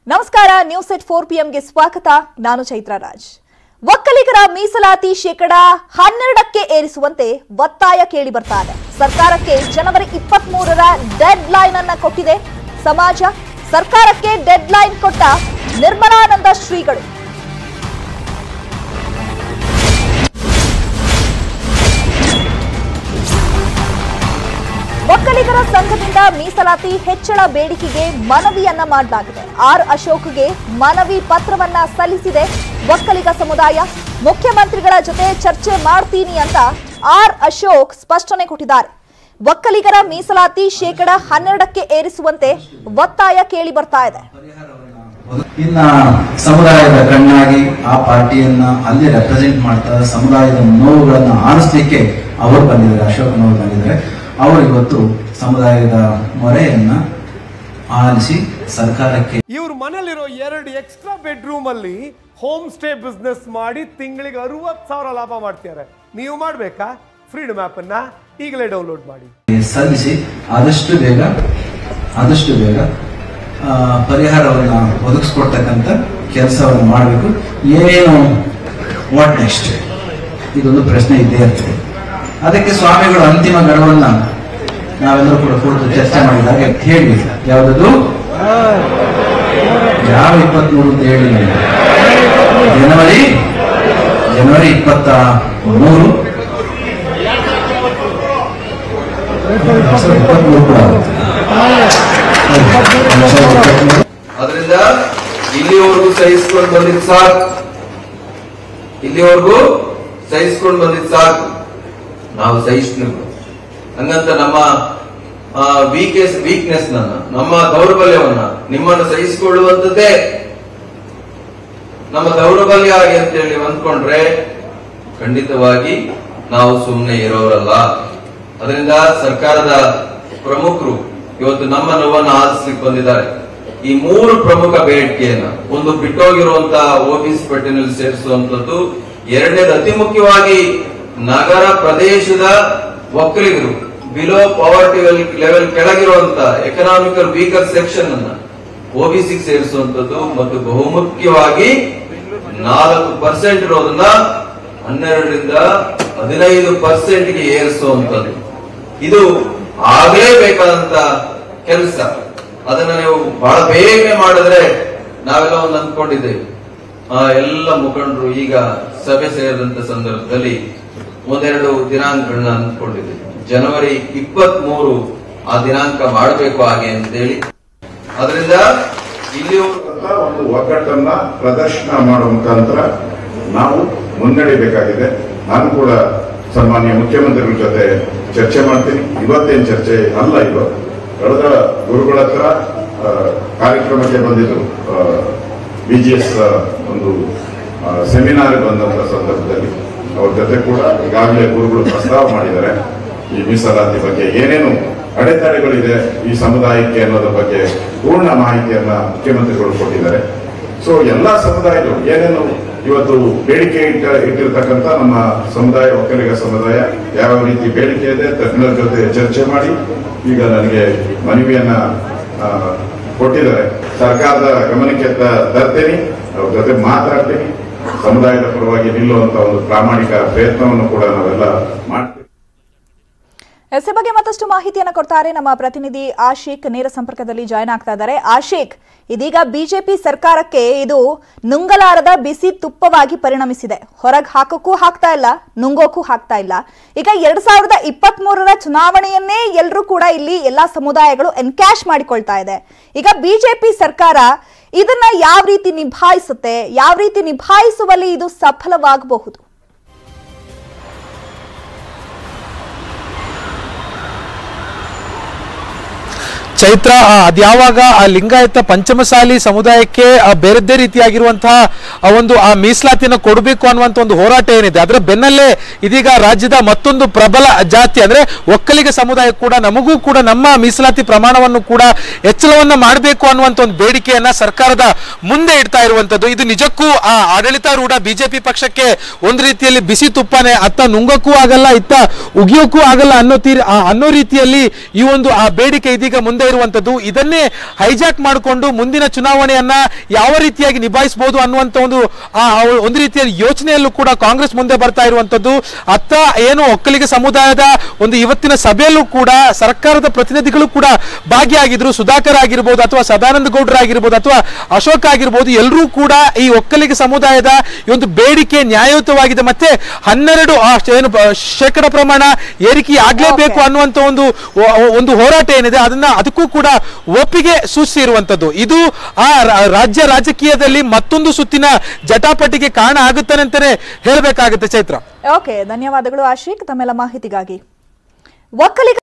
ನಮಸ್ಕಾರ ನ್ಯೂಸ್ ಎಟ್ ಫೋರ್ ಪಿಎಂಗೆ ಸ್ವಾಗತ ನಾನು ಚೈತ್ರ ರಾಜ್ ಒಕ್ಕಲಿಗರ ಮೀಸಲಾತಿ ಶೇಕಡ ಹನ್ನೆರಡಕ್ಕೆ ಏರಿಸುವಂತೆ ಒತ್ತಾಯ ಕೇಳಿ ಬರ್ತಾ ಇದೆ ಸರ್ಕಾರಕ್ಕೆ ಜನವರಿ ಇಪ್ಪತ್ತ್ ಮೂರರ ಡೆಡ್ ಲೈನ್ ಅನ್ನ ಕೊಟ್ಟಿದೆ ಸಮಾಜ ಸರ್ಕಾರಕ್ಕೆ ಡೆಡ್ ಲೈನ್ ಕೊಟ್ಟ ನಿರ್ಮಲಾನಂದ ಶ್ರೀಗಳು ಒಕ್ಕಲಿಗರ ಸಂಘದಿಂದ ಮೀಸಲಾತಿ ಹೆಚ್ಚಳ ಬೇಡಿಕೆಗೆ ಮನವಿಯನ್ನ ಮಾಡಲಾಗಿದೆ ಆರ್ ಅಶೋಕ್ಗೆ ಮನವಿ ಪತ್ರವನ್ನ ಸಲ್ಲಿಸಿದೆ ಒಕ್ಕಲಿಗ ಸಮುದಾಯ ಮುಖ್ಯಮಂತ್ರಿಗಳ ಜೊತೆ ಚರ್ಚೆ ಮಾಡ್ತೀನಿ ಅಂತ ಆರ್ ಅಶೋಕ್ ಸ್ಪಷ್ಟನೆ ಕೊಟ್ಟಿದ್ದಾರೆ ಒಕ್ಕಲಿಗರ ಮೀಸಲಾತಿ ಶೇಕಡ ಹನ್ನೆರಡಕ್ಕೆ ಏರಿಸುವಂತೆ ಒತ್ತಾಯ ಕೇಳಿ ಬರ್ತಾ ಇದೆ ಇನ್ನ ಸಮುದಾಯದ ಕಣ್ಣಾಗಿ ಆ ಪಾರ್ಟಿಯನ್ನ ಅಲ್ಲಿ ರೆಪ್ರೆಸೆಂಟ್ ಮಾಡ್ತಾ ಸಮುದಾಯದ ನೋವುಗಳನ್ನ ಆರಿಸ್ಲಿಕ್ಕೆ ಅವರು ಬಂದಿದ್ದಾರೆ ಅಶೋಕನವರು ಬಂದಿದ್ದಾರೆ ಅವರು ಇವತ್ತು ಸಮುದಾಯದ ಮೊರೆಯನ್ನ ಆಲಿಸಿ ಸರ್ಕಾರಕ್ಕೆ ಇವ್ರ ಮನೇಲಿರೋ ಎರಡು ಎಕ್ಸ್ಟ್ರಾ ಬೆಡ್ರೂಮ್ ಅಲ್ಲಿ ಹೋಮ್ ಸ್ಟೇ ಬಿಸ್ನೆಸ್ ಮಾಡಿ ತಿಂಗಳಿಗೆ ಅರವತ್ತು ಸಾವಿರ ಲಾಭ ಮಾಡ್ತಿದ್ದಾರೆ ನೀವು ಮಾಡ್ಬೇಕಾ ಫ್ರೀಡಮ್ ಆಪ್ ಅನ್ನ ಈಗಲೇ ಡೌನ್ಲೋಡ್ ಮಾಡಿ ಸಲ್ಲಿಸಿ ಆದಷ್ಟು ಬೇಗ ಆದಷ್ಟು ಬೇಗ ಆ, ಪರಿಹಾರವನ್ನ ಒದಗಿಸ್ಕೊಡ್ತಕ್ಕಂಥ ಕೆಲಸವನ್ನು ಮಾಡಬೇಕು ಏನು ವಾಟ್ ನೆಕ್ಸ್ಟ್ ಇದೊಂದು ಪ್ರಶ್ನೆ ಇದ್ದೇ ಇರ್ತದೆ ಅದಕ್ಕೆ ಸ್ವಾಮಿಗಳು ಅಂತಿಮ ಗಡುವನ್ನ ನಾವೆಲ್ಲರೂ ಕೂಡ ಕುರಿತು ಚರ್ಚೆ ಮಾಡಿದಾಗ ಹೇಳಿ ಯಾವುದದು ಯಾವ ಇಪ್ಪತ್ಮೂರು ಅಂತ ಹೇಳಿ ನನಗೆ. ಜನವರಿ ಜನವರಿ ಇಪ್ಪತ್ತ ಮೂರು ಇಪ್ಪತ್ಮೂರು ಕೂಡ ಆಗುತ್ತೆ ಅದರಿಂದ ಇಲ್ಲಿವರೆಗೂ ಸಹಿಸ್ಕೊಂಡು ಬಂದಿದ್ ಸಾಕು ಇಲ್ಲಿವರೆಗೂ ಸಹಿಸ್ಕೊಂಡು ಬಂದಿದ್ ಸಾಕು ನಾವು ಸಹಿಸ್ತಿರ್ಬೇಕು ಹಂಗಂತ ನಮ್ಮ ವೀಕೆಸ್ ವೀಕ್ನೆಸ್ ನನ್ನ ನಮ್ಮ ದೌರ್ಬಲ್ಯವನ್ನ ನಿಮ್ಮನ್ನು ಸಹಿಸಿಕೊಳ್ಳುವಂಥದ್ದೇ ನಮ್ಮ ದೌರ್ಬಲ್ಯ ಆಗಿ ಅಂತೇಳಿ ಅಂದ್ಕೊಂಡ್ರೆ ಖಂಡಿತವಾಗಿ ನಾವು ಸುಮ್ಮನೆ ಇರೋರಲ್ಲ ಅದರಿಂದ ಸರ್ಕಾರದ ಪ್ರಮುಖರು ಇವತ್ತು ನಮ್ಮ ನೋವನ್ನು ಆಲಿಸ್ಲಿಕ್ಕೆ ಬಂದಿದ್ದಾರೆ ಈ ಮೂರು ಪ್ರಮುಖ ಬೇಡಿಕೆಯನ್ನ ಒಂದು ಬಿಟ್ಟೋಗಿರುವಂತಹ ಓಬಿಸಿ ಪಟ್ಟಿನಲ್ಲಿ ಸೇರಿಸುವಂತದ್ದು ಎರಡನೇದು ಅತಿ ಮುಖ್ಯವಾಗಿ ನಗರ ಪ್ರದೇಶದ ಒಕ್ಕಲಿಗರು ಬಿಲೋ ಪಾವರ್ಟಿ ಲೆವೆಲ್ ಕೆಳಗಿರುವಂತ ಎಕನಾಮಿಕಲ್ ವೀಕರ್ ಸೆಕ್ಷನ್ ಅನ್ನ ಓಬಿಸಿಗೆ ಸೇರಿಸುವಂತದ್ದು ಮತ್ತು ಬಹುಮುಖ್ಯವಾಗಿ ನಾಲ್ಕು ಪರ್ಸೆಂಟ್ ಇರೋದನ್ನ ಹನ್ನೆರಡರಿಂದ ಹದಿನೈದು ಪರ್ಸೆಂಟ್ಗೆ ಏರಿಸುವಂತದ್ದು ಇದು ಆಗಲೇಬೇಕಾದಂತ ಕೆಲಸ ಅದನ್ನ ನೀವು ಬಹಳ ಬೇಗನೆ ಮಾಡಿದ್ರೆ ನಾವೆಲ್ಲ ಒಂದು ಅಂದ್ಕೊಂಡಿದ್ದೇವೆ ಆ ಎಲ್ಲ ಮುಖಂಡರು ಈಗ ಸಭೆ ಸೇರಿದಂತ ಸಂದರ್ಭದಲ್ಲಿ ಒಂದೆರಡು ದಿನಾಂಕಗಳನ್ನ ಅಂದ್ಕೊಂಡಿದ್ದೇವೆ ಜನವರಿ ಇಪ್ಪತ್ತ್ ಮೂರು ಆ ದಿನಾಂಕ ಮಾಡಬೇಕು ಹಾಗೆ ಅಂತೇಳಿ ಅದರಿಂದ ಇಲ್ಲಿವರೆಗೂ ಅಂತ ಒಂದು ಒಗ್ಗಟ್ಟನ್ನ ಪ್ರದರ್ಶನ ಮಾಡುವ ಮುಖಾಂತರ ನಾವು ಮುನ್ನಡೆಯಬೇಕಾಗಿದೆ ನಾನು ಕೂಡ ಸನ್ಮಾನ್ಯ ಮುಖ್ಯಮಂತ್ರಿಗಳ ಜೊತೆ ಚರ್ಚೆ ಮಾಡ್ತೀನಿ ಇವತ್ತೇನು ಚರ್ಚೆ ಅಲ್ಲ ಇದು ಕಳೆದ ಗುರುಗಳ ಹತ್ರ ಆ, ಕಾರ್ಯಕ್ರಮಕ್ಕೆ ಬಂದಿದ್ದು ಬಿಜಿಎಸ್ ಒಂದು ಸೆಮಿನಾರ್ ಬಂದಂತ ಸಂದರ್ಭದಲ್ಲಿ ಅವ್ರ ಜೊತೆ ಕೂಡ ಈಗಾಗಲೇ ಗುರುಗಳು ಪ್ರಸ್ತಾವ ಮಾಡಿದ್ದಾರೆ ಈ ಮೀಸಲಾತಿ ಬಗ್ಗೆ ಏನೇನು ಅಡೆತಡೆಗಳಿದೆ ಈ ಸಮುದಾಯಕ್ಕೆ ಅನ್ನೋದ್ರ ಬಗ್ಗೆ ಪೂರ್ಣ ಮಾಹಿತಿಯನ್ನ ಮುಖ್ಯಮಂತ್ರಿಗಳು ಕೊಟ್ಟಿದ್ದಾರೆ ಸೊ ಎಲ್ಲಾ ಸಮುದಾಯಗಳು ಏನೇನು ಇವತ್ತು ಬೇಡಿಕೆ ಇಟ್ಟ ಇಟ್ಟಿರ್ತಕ್ಕಂಥ ನಮ್ಮ ಸಮುದಾಯ ಒಕ್ಕಲಿಗ ಸಮುದಾಯ ಯಾವ ರೀತಿ ಬೇಡಿಕೆ ಇದೆ ತಜ್ಞರ ಜೊತೆ ಚರ್ಚೆ ಮಾಡಿ ಈಗ ನನಗೆ ಮನವಿಯನ್ನ ಆ, ಕೊಟ್ಟಿದ್ದಾರೆ ಸರ್ಕಾರದ ಗಮನಕ್ಕೆ ತ- ತರ್ತೀನಿ ಅವ್ರ ಜೊತೆ ಮಾತಾಡ್ತೀನಿ ಸಮುದಾಯದ ಪರವಾಗಿ ನಿಲ್ಲುವಂತ ಒಂದು ಪ್ರಾಮಾಣಿಕ ಪ್ರಯತ್ನವನ್ನು ಕೂಡ ನಾವೆಲ್ಲ ಮಾಡ್ತೀವಿ ಎಸ್ ಈ ಬಗ್ಗೆ ಮತ್ತಷ್ಟು ಮಾಹಿತಿಯನ್ನ ಕೊಡ್ತಾರೆ ನಮ್ಮ ಪ್ರತಿನಿಧಿ ಆಶಿಕ್ ನೇರ ಸಂಪರ್ಕದಲ್ಲಿ ಜಾಯ್ನ್ ಆಗ್ತಾ ಇದ್ದಾರೆ ಆಶಿಕ್ ಇದೀಗ ಬಿಜೆಪಿ ಸರ್ಕಾರಕ್ಕೆ ಇದು ನುಂಗಲಾರದ ಬಿಸಿ ತುಪ್ಪವಾಗಿ ಪರಿಣಮಿಸಿದೆ ಹೊರಗೆ ಹಾಕೋಕ್ಕೂ ಹಾಕ್ತಾ ಇಲ್ಲ ನುಂಗೋಕ್ಕೂ ಹಾಕ್ತಾ ಇಲ್ಲ ಈಗ ಎರಡ್ ಸಾವಿರದ ಇಪ್ಪತ್ತ್ ಮೂರರ ಚುನಾವಣೆಯನ್ನೇ ಎಲ್ಲರೂ ಕೂಡ ಇಲ್ಲಿ ಎಲ್ಲಾ ಸಮುದಾಯಗಳು ಎನ್ಕ್ಯಾಶ್ ಮಾಡಿಕೊಳ್ತಾ ಇದೆ ಈಗ ಬಿಜೆಪಿ ಸರ್ಕಾರ ಇದನ್ನ ಯಾವ ರೀತಿ ನಿಭಾಯಿಸುತ್ತೆ ಯಾವ ರೀತಿ ನಿಭಾಯಿಸುವಲ್ಲಿ ಇದು ಸಫಲವಾಗಬಹುದು ಚೈತ್ರ ಆ, ಅದ್ಯಾವಾಗ ಆ ಲಿಂಗಾಯತ ಪಂಚಮಸಾಲಿ ಸಮುದಾಯಕ್ಕೆ ಆ, ಬೇರೆದ್ದೇ ರೀತಿಯಾಗಿರುವಂತಹ ಆ ಒಂದು ಆ ಮೀಸಲಾತಿಯನ್ನು ಕೊಡಬೇಕು ಅನ್ನುವಂಥ ಒಂದು ಹೋರಾಟ ಏನಿದೆ ಅದರ ಬೆನ್ನಲ್ಲೇ ಇದೀಗ ರಾಜ್ಯದ ಮತ್ತೊಂದು ಪ್ರಬಲ ಜಾತಿ ಅಂದ್ರೆ ಒಕ್ಕಲಿಗ ಸಮುದಾಯ ಕೂಡ ನಮಗೂ ಕೂಡ ನಮ್ಮ ಮೀಸಲಾತಿ ಪ್ರಮಾಣವನ್ನು ಕೂಡ ಹೆಚ್ಚಳವನ್ನ ಮಾಡಬೇಕು ಅನ್ನುವಂಥ ಒಂದು ಬೇಡಿಕೆಯನ್ನ ಸರ್ಕಾರದ ಮುಂದೆ ಇಡ್ತಾ ಇರುವಂತದ್ದು ಇದು ನಿಜಕ್ಕೂ ಆ ಆಡಳಿತಾರೂಢ ಬಿಜೆಪಿ ಪಕ್ಷಕ್ಕೆ ಒಂದು ರೀತಿಯಲ್ಲಿ ಬಿಸಿ ತುಪ್ಪನೇ ಅತ್ತ ನುಂಗಕ್ಕೂ ಆಗಲ್ಲ ಇತ್ತ ಉಗಿಯೋಕ್ಕೂ ಆಗಲ್ಲ ಅನ್ನೋ ತೀರ್ ಆ- ಅನ್ನೋ ರೀತಿಯಲ್ಲಿ ಈ ಒಂದು ಆ ಬೇಡಿಕೆ ಇದೀಗ ಮುಂದೆ ಇರುವಂತದ್ದು ಇದನ್ನೇ ಹೈಜಾಕ್ ಮಾಡಿಕೊಂಡು ಮುಂದಿನ ಚುನಾವಣೆಯನ್ನ ಯಾವ ರೀತಿಯಾಗಿ ನಿಭಾಯಿಸಬಹುದು ಅನ್ನುವಂತ ಒಂದು ಆ, ಆ ಒಂದು ರೀತಿಯ ಯೋಚನೆಯಲ್ಲೂ ಕೂಡ ಕಾಂಗ್ರೆಸ್ ಮುಂದೆ ಬರ್ತಾ ಇರುವಂತದ್ದು ಅತ್ತ ಏನು ಒಕ್ಕಲಿಗ ಸಮುದಾಯದ ಒಂದು ಇವತ್ತಿನ ಸಭೆಯಲ್ಲೂ ಕೂಡ ಸರ್ಕಾರದ ಪ್ರತಿನಿಧಿಗಳು ಕೂಡ ಭಾಗಿಯಾಗಿದ್ರು ಸುಧಾಕರ್ ಆಗಿರ್ಬೋದು ಅಥವಾ ಸದಾನಂದ ಗೌಡ್ರ ಆಗಿರ್ಬೋದು ಅಥವಾ ಅಶೋಕ್ ಆಗಿರ್ಬೋದು ಎಲ್ಲರೂ ಕೂಡ ಈ ಒಕ್ಕಲಿಗ ಸಮುದಾಯದ ಈ ಒಂದು ಬೇಡಿಕೆ ನ್ಯಾಯಯುತವಾಗಿದೆ ಮತ್ತೆ ಹನ್ನೆರಡು ಆ, ಏನು ಬ- ಶೇಕಡ ಪ್ರಮಾಣ ಏರಿಕೆ ಆಗ್ಲೇಬೇಕು Okay. ಅನ್ನುವಂತ ಒಂದು ಒ- ಒಂದು ಹೋರಾಟ ಏನಿದೆ ಅದನ್ನ ಅದಕ್ಕೂ ಕೂಡ ಒಪ್ಪಿಗೆ ಸೂಚಿಸಿರುವಂತದ್ದು ಇದು ಆ ರಾ- ರಾಜ್ಯ ರಾಜಕೀಯದಲ್ಲಿ ಮತ್ತೊಂದು ಸುತ್ತಿನ ಜಟಾಪಟಿಗೆ ಕಾರಣ ಆಗುತ್ತಾನೆ ಅಂತಾನೆ ಹೇಳಬೇಕಾಗುತ್ತೆ ಚೈತ್ರ ಓಕೆ ಧನ್ಯವಾದಗಳು ಆಶಿಕ್ ತಮ್ಮೆಲ್ಲ ಮಾಹಿತಿಗಾಗಿ ಒಕ್ಕಲಿಗ